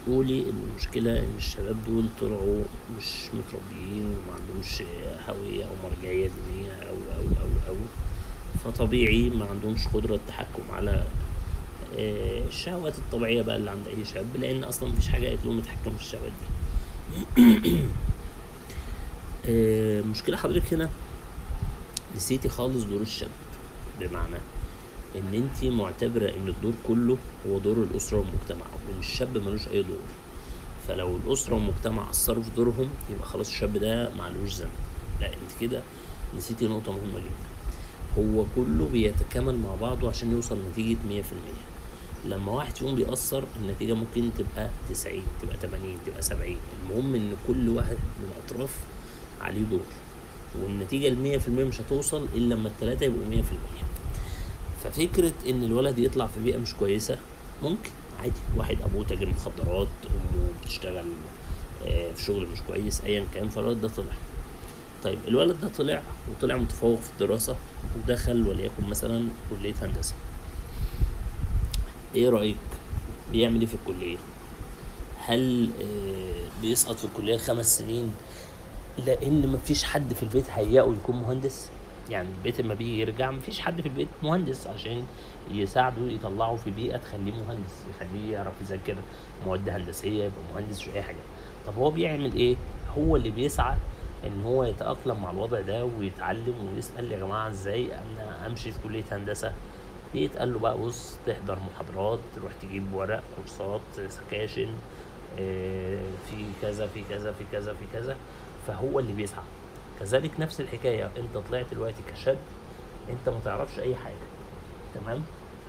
بتقولي ان المشكلة ان الشباب دول طلعوا مش متربيين وما عندهمش هوية او مرجعية دينية او او او او فطبيعي ما عندهمش قدرة التحكم على آه، الشهوات الطبيعية بقى اللي عند اي شاب لان اصلا مفيش حاجة قالت لهم يتحكموا في الشهوات دي آه، مشكلة حضرتك هنا نسيتي خالص دور الشاب بمعنى ان انت معتبره ان الدور كله هو دور الاسره والمجتمع وان الشاب ملوش اي دور فلو الاسره والمجتمع اثروا في دورهم يبقى خلاص الشاب ده معلوش ذنب لا انت كده نسيتي نقطه مهمه جدا هو كله بيتكامل مع بعضه عشان يوصل لنتيجه 100% لما واحد فيهم بيأثر النتيجة ممكن تبقى 90 تبقى 80 تبقى 70 المهم ان كل واحد من الأطراف عليه دور والنتيجة المية في المية مش هتوصل إلا لما التلاتة يبقوا مية في المية ففكرة إن الولد يطلع في بيئة مش كويسة ممكن عادي واحد أبوه تاجر مخدرات أمه بتشتغل آه، في شغل مش كويس أيا كان فالولد ده طلع طيب الولد ده طلع وطلع متفوق في الدراسة ودخل وليكن مثلا كلية هندسة ايه رأيك بيعمل ايه في الكلية هل آه، بيسقط في الكلية خمس سنين لان مفيش حد في البيت هيئه يكون مهندس يعني البيت لما بيجي يرجع مفيش حد في البيت مهندس عشان يساعده يطلعه في بيئة تخليه مهندس يخليه يعرف يذاكر مواد هندسية يبقى مهندس مش أي حاجة طب هو بيعمل إيه؟ هو اللي بيسعى إن هو يتأقلم مع الوضع ده ويتعلم ويسأل يا جماعة إزاي أنا أمشي في كلية هندسة يتقال له بقى بص تحضر محاضرات تروح تجيب ورق كورسات سكاشن آه، في كذا في كذا في كذا في كذا فهو اللي بيسعى كذلك نفس الحكايه انت طلعت دلوقتي كشاب انت ما تعرفش اي حاجه تمام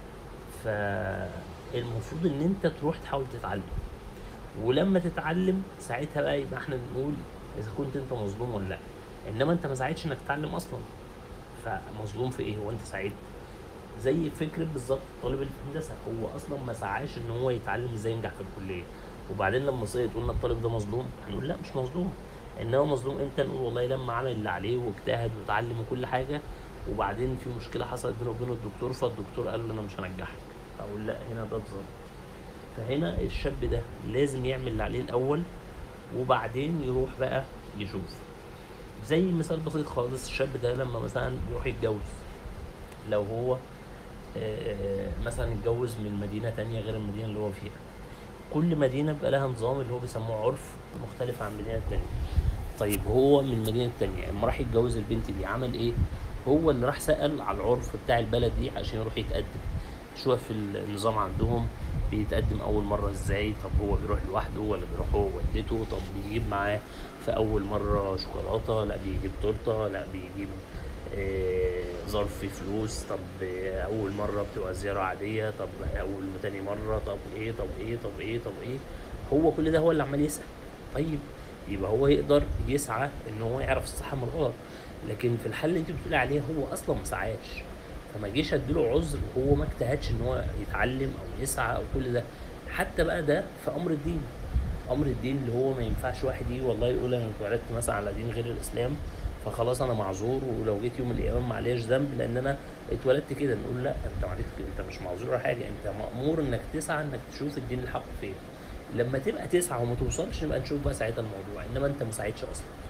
فالمفروض ان انت تروح تحاول تتعلم ولما تتعلم ساعتها بقى يبقى احنا نقول اذا كنت انت مظلوم ولا لا انما انت ما ساعدتش انك تتعلم اصلا فمظلوم في ايه هو انت سعيد زي فكره بالظبط طالب الهندسه هو اصلا ما سعاش ان هو يتعلم ازاي ينجح في الكليه وبعدين لما سقط قلنا الطالب ده مظلوم هنقول لا مش مظلوم انما مظلوم امتى نقول والله لما عمل اللي عليه واجتهد وتعلم وكل حاجه وبعدين في مشكله حصلت بينه وبين الدكتور فالدكتور قال له انا مش هنجحك اقول لا هنا ده اتظلم فهنا الشاب ده لازم يعمل اللي عليه الاول وبعدين يروح بقى يشوف زي مثال بسيط خالص الشاب ده لما مثلا يروح يتجوز لو هو آه، مثلا اتجوز من مدينة تانية غير المدينة اللي هو فيها كل مدينة بقى لها نظام اللي هو بيسموه عرف مختلف عن المدينة التانية طيب هو من المدينة التانية لما راح يتجوز البنت دي عمل ايه؟ هو اللي راح سأل على العرف بتاع البلد دي عشان يروح يتقدم شوف النظام عندهم بيتقدم أول مرة ازاي طب هو بيروح لوحده ولا بيروح هو ووالدته طب بيجيب معاه في أول مرة شوكولاتة لا بيجيب تورتة لا بيجيب آه، ظرف فيه فلوس طب آه، أول مرة بتبقى زيارة عادية طب أول تاني مرة طب إيه طب إيه طب إيه طب إيه هو كل ده هو اللي عمال يسأل طيب يبقى هو يقدر يسعى ان هو يعرف الصح من الغلط لكن في الحل اللي انت بتقولي عليه هو اصلا ما سعاش فما جيش اديله عذر وهو ما اجتهدش ان هو يتعلم او يسعى او كل ده حتى بقى ده في امر الدين امر الدين اللي هو ما ينفعش واحد يجي والله يقول انا اتولدت مثلا على دين غير الاسلام فخلاص انا معذور ولو جيت يوم القيامه ما عليهاش ذنب لان انا اتولدت كده نقول لا انت معلش انت مش معذور ولا حاجه انت مامور انك تسعى انك تشوف الدين الحق فين لما تبقى تسعى وما توصلش نبقى نشوف بقى ساعتها الموضوع انما انت ما ساعدتش اصلا